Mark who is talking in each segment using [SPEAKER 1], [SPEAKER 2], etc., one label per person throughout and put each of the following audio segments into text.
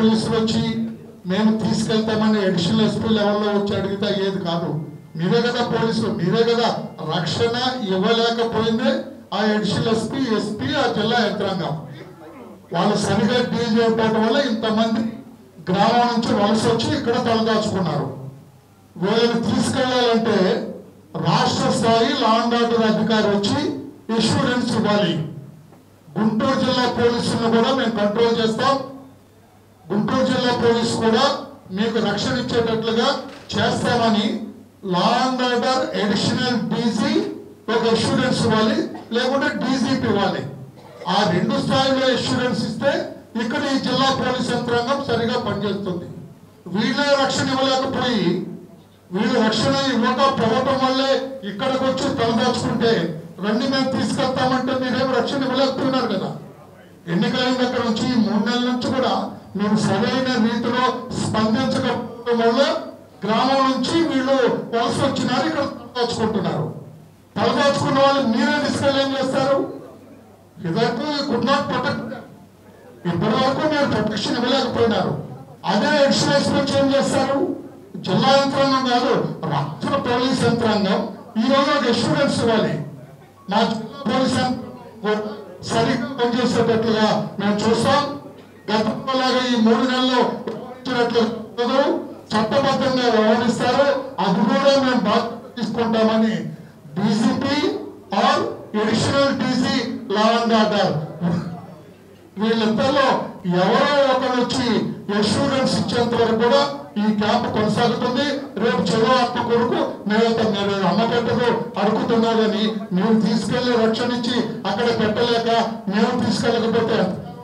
[SPEAKER 1] పోలీసులు వచ్చి మేము తీసుకెళ్తామని అడిషనల్ ఎస్పీ లెవెల్లో వచ్చి అడిగితే అయ్యేది కాదు మీరే కదా పోలీసులు మీరే కదా రక్షణ ఇవ్వలేకపోయిందే ఆ అడిషనల్ ఎస్పీ ఎస్పీ ఆ జిల్లా యంత్రాంగం వాళ్ళు సరిగా డీల్ చేయకపోవడం వల్ల ఇంతమంది గ్రామం నుంచి వలస వచ్చి ఇక్కడ తలదాచుకున్నారు వీళ్ళని తీసుకెళ్లాలంటే రాష్ట్ర స్థాయి లా అండ్ ఆర్డర్ అధికారి వచ్చి ఇన్సూరెన్స్ ఇవ్వాలి గుంటూరు జిల్లా పోలీసులను కూడా మేము కంట్రోల్ చేస్తాం గుంటూరు జిల్లా పోలీసు కూడా మీకు రక్షణ ఇచ్చేటట్లుగా చేస్తామని law and order additional DG ఒక ఇన్సూరెన్స్ ఇవ్వాలి లేకుంటే డీజీపీ ఇవ్వాలి ఆ రెండు స్థాయిలో ఇన్సూరెన్స్ ఇస్తే ఇక్కడ ఈ జిల్లా పోలీస్ యంత్రాంగం సరిగా పనిచేస్తుంది వీళ్ళే రక్షణ ఇవ్వలేకపోయి వీళ్ళు రక్షణ ఇవ్వకపోవటం వల్లే ఇక్కడికి వచ్చి తలదాచుకుంటే రండి మేము తీసుకెళ్తామంటే మీరేం రక్షణ ఇవ్వలేకపోయినారు కదా ఎన్నికలైన దగ్గర నుంచి ఈ మూడు నెలల నుంచి కూడా మేము సరైన రీతిలో స్పందించకపోవడం వల్ల గ్రామం నుంచి వీళ్ళు వలస వచ్చినారు ఇక్కడ తలదాచుకుంటున్నారు తలదాచుకున్న వాళ్ళు మీరే తీసుకెళ్ళి ఏం చేస్తారు ఇదైతే కుడ్ నాట్ ప్రొటెక్ట్ ఇప్పటి వరకు మీరు ప్రొటెక్షన్ ఇవ్వలేకపోయినారు అదే ఎక్సైజ్ వచ్చి ఏం చేస్తారు జిల్లా యంత్రాంగం కాదు రాష్ట్ర పోలీస్ యంత్రాంగం ఈ రోజు ఒక ఇన్సూరెన్స్ ఇవ్వాలి మా జిల్లా పోలీస్ యంత్రాంగం సరిగ్గా పనిచేసేటట్లుగా మేము చూస్తాం గతంలో లాగా ఈ మూడు నెలలు ఇచ్చినట్లు కాదు, చట్టబద్ధంగా వ్యవహరిస్తారు అది కూడా మేము బాధ్యత తీసుకుంటామని DGP or additional DG law and order వీళ్ళిద్దరిలో ఎవరో ఒకరు వచ్చి ఇన్సూరెన్స్ ఇచ్చేంత వరకు కూడా ఈ క్యాంప్ కొనసాగుతుంది రేపు చెరువు ఆత్మ కొరకు మేము మీరు అమ్మ పెట్టదు అడుగుతున్నారని మేము తీసుకెళ్లి రక్షణ ఇచ్చి అక్కడ పెట్టలేక మేము తీసుకెళ్ళకపోతే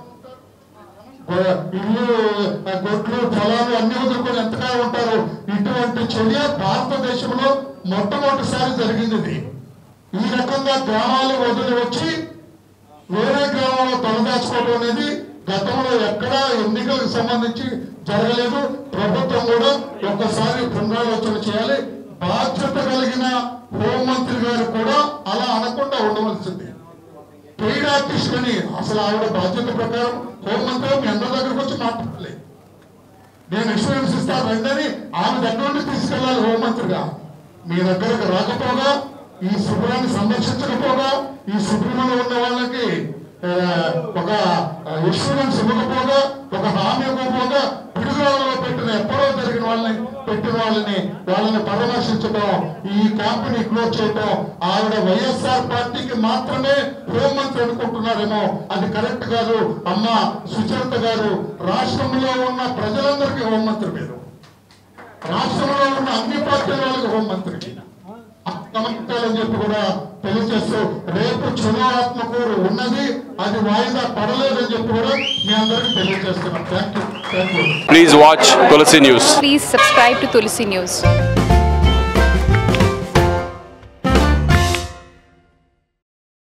[SPEAKER 1] గొ- ఇల్లు ఆ, గొడ్లు పొలాలు అన్ని వదులుకొని ఎంతగా ఉంటారు ఇటువంటి చర్య భారతదేశంలో మొట్టమొదటిసారి జరిగింది ఇది ఈ రకంగా గ్రామాలు వదిలి వచ్చి వేరే గ్రామంలో తలదాచుకోవడం అనేది గతంలో ఎక్కడా ఎన్నికలకు సంబంధించి జరగలేదు ప్రభుత్వం కూడా ఒక్కసారి పునరాలోచన చేయాలి బాధ్యత కలిగిన హోంమంత్రి గారు కూడా అలా అనకుండా ఉండవలసింది పెయిడ్ ఆర్టిస్ట్ అని అసలు ఆవిడ బాధ్యత ప్రకారం హోంమంత్రి మీ అందరి దగ్గరకు వచ్చి మాట్లాడాలి నేను ఇన్సూరెన్స్ ఇస్తాను రండి ఆమె దగ్గర నుండి తీసుకెళ్ళాలి హోంమంత్రిగా మీ దగ్గరకు రాకపోగా ఈ శిబిరాన్ని సందర్శించకపోగా ఈ శిబిరంలో ఉన్న వాళ్ళకి ఆ, ఒక ఇన్సూరెన్స్ ఇవ్వకపోగా ఒక హామీ ఇవ్వకపోగా పిడుగులలో పెట్టిన ఎప్పుడో జరిగిన వాళ్ళని పెట్టిన వాళ్ళని వాళ్ళని పరామర్శించడం ఈ క్యాంపుని క్లోజ్ చేయడం ఆవిడ వైఎస్ఆర్ పార్టీకి మాత్రమే హోంమంత్రి అనుకుంటున్నారేమో అది కరెక్ట్ కాదు అమ్మ సుచరిత గారు రాష్ట్రంలో ఉన్న ప్రజలందరికీ హోంమంత్రి మీరు రాష్ట్రంలో ఉన్న అన్ని పార్టీల వాళ్ళకి హోంమంత్రికి గమనించాలని చెప్పి కూడా తెలియజేస్తూ రేపు చునాత్మకూరు ఉన్నది అది వాయిదా పడలేదని చెప్పి కూడా మీ అందరికీ తెలియజేస్తున్నాం thank you thank you
[SPEAKER 2] Please watch Tulsi News.
[SPEAKER 3] Please subscribe to Tulsi News.